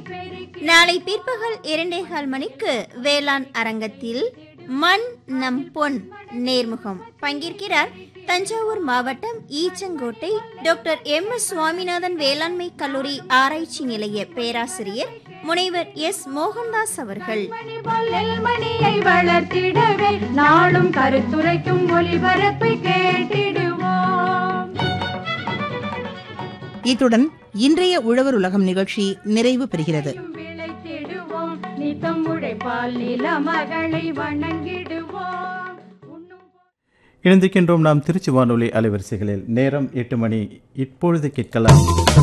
நாளை பிற்பகல் இரண்டேகால் மணிக்கு வேளாண் அரங்கத்தில் மண் நம் பொன் நேர்முகம் பங்கேற்கிறார் தஞ்சாவூர் மாவட்டம் Eachangottai doctor M S Swaminathan வேளாண்மை கல்லூரி ஆராய்ச்சி நிலைய பேராசிரியர் முனைவர் எஸ் மோகன்தாஸ் அவர்கள் மணி பொல்லில் மணியை வளர்த்திடவே நாளும் கருத்துரைக்கும் ஒளிபரப்பை கேட்டிடுவோம் இத்துடன் இன்றைய உழவர் உலகம் நிகழ்ச்சி நிறைவு பெறுகிறது விளைத்திடுவோம் நித்தம் உழைப்பால் நில மகளை வணங்கிடுவோம் உண்ணும் இணைந்திருக்கின்றோம் நாம் திருச்சி வானொலி அலைவரிசைகளில் நேரம் எட்டு மணி இப்பொழுது கேட்கலாம்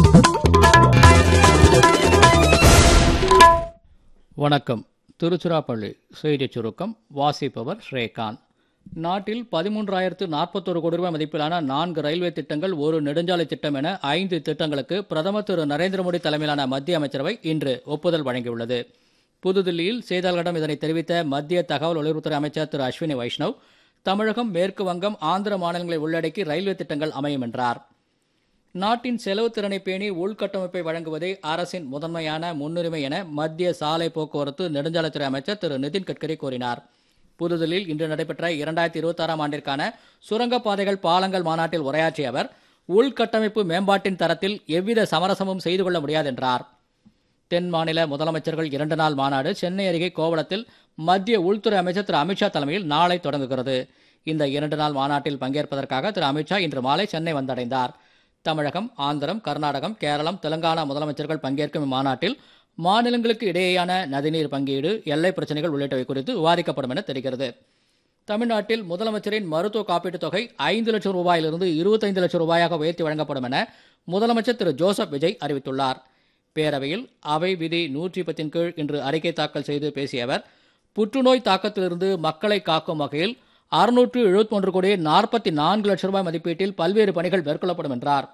வணக்கம் திருச்சிராப்பள்ளி செய்திச் சுருக்கம் வாசிப்பவர் ஸ்ரேகாந்த் நாட்டில் பதிமூன்றாயிரத்து நாற்பத்தொரு கோடி ரூபாய் மதிப்பிலான நான்கு ரயில்வே திட்டங்கள் ஒரு நெடுஞ்சாலை திட்டம் என ஐந்து திட்டங்களுக்கு பிரதமர் திரு நரேந்திர மோடி தலைமையிலான மத்திய அமைச்சரவை இன்று ஒப்புதல் வழங்கியுள்ளது புதுதில்லியில் செய்தியாளர்களிடம் இதனை தெரிவித்த மத்திய தகவல் ஒலிபரப்புத்துறை அமைச்சர் திரு அஸ்வினி வைஷ்ணவ் தமிழகம் மேற்கு வங்கம் ஆந்திர மாநிலங்களை உள்ளடக்கி ரயில்வே திட்டங்கள் அமையும் என்றார் நாட்டின் செலவு திறனை பேணி உள்கட்டமைப்பை வழங்குவதே அரசின் முதன்மையான முன்னுரிமை என மத்திய சாலை போக்குவரத்து நெடுஞ்சாலைத்துறை அமைச்சர் திரு நிதின் கட்கரி கூறினார் புதுதில்லியில் இன்று நடைபெற்ற இரண்டாயிரத்தி இருபத்தாறாம் ஆண்டிற்கான சுரங்கப்பாதைகள் பாலங்கள் மாநாட்டில் உரையாற்றிய அவர் உள்கட்டமைப்பு மேம்பாட்டின் தரத்தில் எவ்வித சமரசமும் செய்து கொள்ள முடியாது என்றார் தென் மாநில முதலமைச்சர்கள் இரண்டு நாள் மாநாடு சென்னை அருகே கோவளத்தில் மத்திய உள்துறை அமைச்சர் திரு அமித்ஷா தலைமையில் நாளை தொடங்குகிறது இந்த இரண்டு நாள் மாநாட்டில் பங்கேற்பதற்காக திரு அமித்ஷா இன்று மாலை சென்னை வந்தடைந்தார் தமிழகம் ஆந்திரம் கர்நாடகம் கேரளம் தெலங்கானா முதலமைச்சர்கள் பங்கேற்கும் இம்மாநாட்டில் மாநிலங்களுக்கு இடையேயான நதிநீர் பங்கீடு எல்லை பிரச்சனைகள் உள்ளிட்டவை குறித்து விவாதிக்கப்படும் என தெரிகிறது தமிழ்நாட்டில் முதலமைச்சரின் மருத்துவ காப்பீட்டுத் தொகை ஐந்து லட்சம் ரூபாயிலிருந்து இருபத்தைந்து லட்சம் ரூபாயாக உயர்த்தி வழங்கப்படும் என முதலமைச்சர் திரு ஜோசப் விஜய் அறிவித்துள்ளார் பேரவையில் அவை விதி நூற்றி பத்தின் கீழ் இன்று அறிக்கை தாக்கல் செய்து பேசிய அவர் புற்றுநோய் தாக்கத்திலிருந்து மக்களை காக்கும் வகையில் அறுநூற்று எழுபத்தி கோடி நாற்பத்தி நான்கு லட்சம் ரூபாய் மதிப்பீட்டில் பல்வேறு பணிகள் மேற்கொள்ளப்படும் என்றார்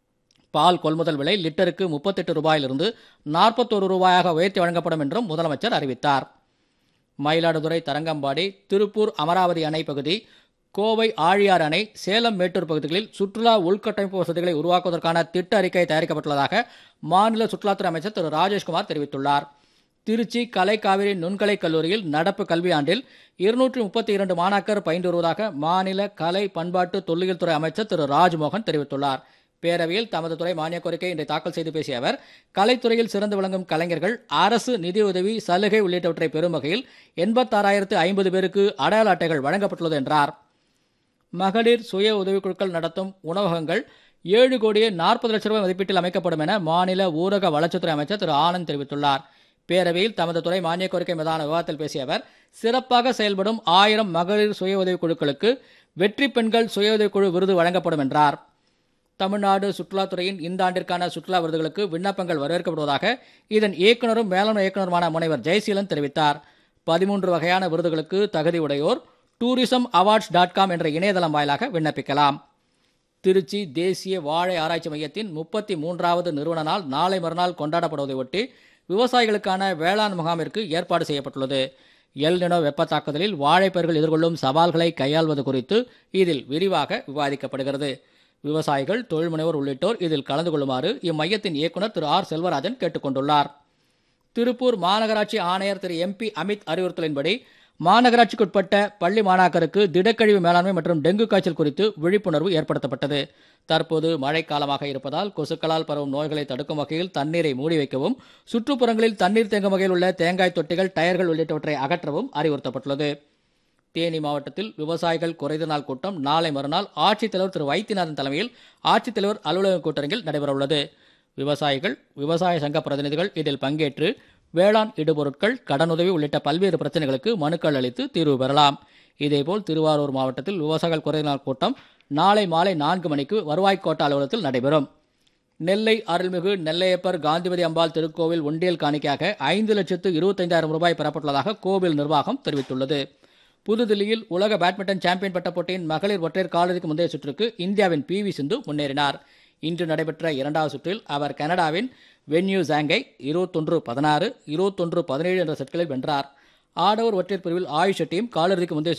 பால் கொள்முதல் விலை லிட்டருக்கு முப்பத்தெட்டு ரூபாயிலிருந்து நாற்பத்தோரு ரூபாயாக உயர்த்தி வழங்கப்படும் என்றும் முதலமைச்சர் அறிவித்தார் மயிலாடுதுறை தரங்கம்பாடி திருப்பூர் அமராவதி அணை பகுதி கோவை ஆழியார் அணை சேலம் மேட்டூர் பகுதிகளில் சுற்றுலா உள்கட்டமைப்பு வசதிகளை உருவாக்குவதற்கான திட்ட அறிக்கை தயாரிக்கப்பட்டுள்ளதாக மாநில சுற்றுலாத்துறை அமைச்சர் திரு ராஜேஷ்குமார் தெரிவித்துள்ளார் திருச்சி கலை காவிரி நுண்கலை கல்லூரியில் நடப்பு கல்வியாண்டில் இருநூற்றி முப்பத்தி இரண்டு மாணாக்கர் பயின்று வருவதாக மாநில கலை பண்பாட்டு தொல்லியல் துறை அமைச்சர் திரு ராஜ்மோகன் தெரிவித்துள்ளார் பேரவையில் தமது துறை மானியக் கோரிக்கை இன்று தாக்கல் செய்து பேசிய அவர் கலைத்துறையில் சிறந்து விளங்கும் கலைஞர்கள் அரசு நிதியுதவி சலுகை உள்ளிட்டவற்றை பெறும் வகையில் எண்பத்தாறாயிரத்து ஐம்பது பேருக்கு அடையாள அட்டைகள் வழங்கப்பட்டுள்ளது என்றார் மகளிர் சுய உதவிக்குழுக்கள் நடத்தும் உணவகங்கள் ஏழு கோடியே நாற்பது லட்சம் ரூபாய் மதிப்பீட்டில் அமைக்கப்படும் என மாநில ஊரக வளர்ச்சித்துறை அமைச்சர் திரு ஆனந்த் தெரிவித்துள்ளார் பேரவையில் தமது துறை மானியக் கோரிக்கை மீதான விவாதத்தில் பேசிய அவர் சிறப்பாக செயல்படும் ஆயிரம் மகளிர் சுய உதவிக் குழுக்களுக்கு வெற்றி பெண்கள் சுய உதவிக்குழு விருது வழங்கப்படும் என்றார் தமிழ்நாடு சுற்றுலாத்துறையின் இந்த ஆண்டிற்கான சுற்றுலா விருதுகளுக்கு விண்ணப்பங்கள் வரவேற்கப்படுவதாக இதன் இயக்குநரும் மேலாண்மை இயக்குநருமான முனைவர் ஜெயசீலன் தெரிவித்தார் பதிமூன்று வகையான விருதுகளுக்கு தகுதி உடையோர் டூரிசம் அவார்ட்ஸ் டாட் காம் என்ற இணையதளம் வாயிலாக விண்ணப்பிக்கலாம் திருச்சி தேசிய வாழை ஆராய்ச்சி மையத்தின் முப்பத்தி மூன்றாவது நிறுவன நாள் நாளை மறுநாள் கொண்டாடப்படுவதை ஒட்டி விவசாயிகளுக்கான வேளாண் முகாமிற்கு ஏற்பாடு செய்யப்பட்டுள்ளது எல் நினோ வெப்ப தாக்குதலில் வாழைப்பயிர்கள் எதிர்கொள்ளும் சவால்களை கையாள்வது குறித்து இதில் விரிவாக விவாதிக்கப்படுகிறது விவசாயிகள் தொழில் முனைவோர் உள்ளிட்டோர் இதில் கலந்து கொள்ளுமாறு இம்மையத்தின் இயக்குநர் திரு ஆர் செல்வராஜன் கேட்டுக்கொண்டுள்ளார் திருப்பூர் மாநகராட்சி ஆணையர் திரு எம்பி அமித் அறிவுறுத்தலின்படி மாநகராட்சிக்குட்பட்ட பள்ளி மாணாக்கருக்கு திடக்கழிவு மேலாண்மை மற்றும் டெங்கு காய்ச்சல் குறித்து விழிப்புணர்வு ஏற்படுத்தப்பட்டது தற்போது மழைக்காலமாக இருப்பதால் கொசுக்களால் பரவும் நோய்களை தடுக்கும் வகையில் தண்ணீரை மூடி வைக்கவும் சுற்றுப்புறங்களில் தண்ணீர் தேங்கும் வகையில் உள்ள தேங்காய் தொட்டிகள் டயர்கள் உள்ளிட்டவற்றை அகற்றவும் அறிவுறுத்தப்பட்டுள்ளது தேனி மாவட்டத்தில் விவசாயிகள் குறைந்த நாள் கூட்டம் நாளை மறுநாள் ஆட்சித்தலைவர் திரு வைத்தியநாதன் தலைமையில் ஆட்சித்தலைவர் அலுவலக கூட்டரங்கில் நடைபெறவுள்ளது விவசாயிகள் விவசாய சங்க பிரதிநிதிகள் இதில் பங்கேற்று வேளாண் இடுபொருட்கள் கடனுதவி உள்ளிட்ட பல்வேறு பிரச்சனைகளுக்கு மனுக்கள் அளித்து தீர்வு பெறலாம் இதேபோல் திருவாரூர் மாவட்டத்தில் விவசாயிகள் குறைந்த நாள் கூட்டம் நாளை மாலை நான்கு மணிக்கு வருவாய் கோட்ட அலுவலகத்தில் நடைபெறும் நெல்லை அருள்மிகு நெல்லையப்பர் காந்திமதி அம்பாள் திருக்கோவில் ஒண்டியல் காணிக்கையாக ஐந்து லட்சத்து இருபத்தைந்தாயிரம் ரூபாய் பெறப்பட்டுள்ளதாக கோவில் நிர்வாகம் தெரிவித்துள்ளது புதுதில்லியில் உலக பேட்மிண்டன் சாம்பியன் பட்ட போட்டியின் மகளிர் ஒற்றையர் காலிறுதிக்கு முந்தைய சுற்றுக்கு இந்தியாவின் பி வி சிந்து முன்னேறினார் இன்று நடைபெற்ற இரண்டாவது சுற்றில் அவர் கனடாவின் வென்யூ ஜாங்கை இருபத்தொன்று பதினாறு இருபத்தொன்று பதினேழு என்ற செட்களில் வென்றார் ஆடவர் ஒற்றையர் பிரிவில் ஆயுஷ் ஷெட்டியும் காலிறுதிக்கு முந்தைய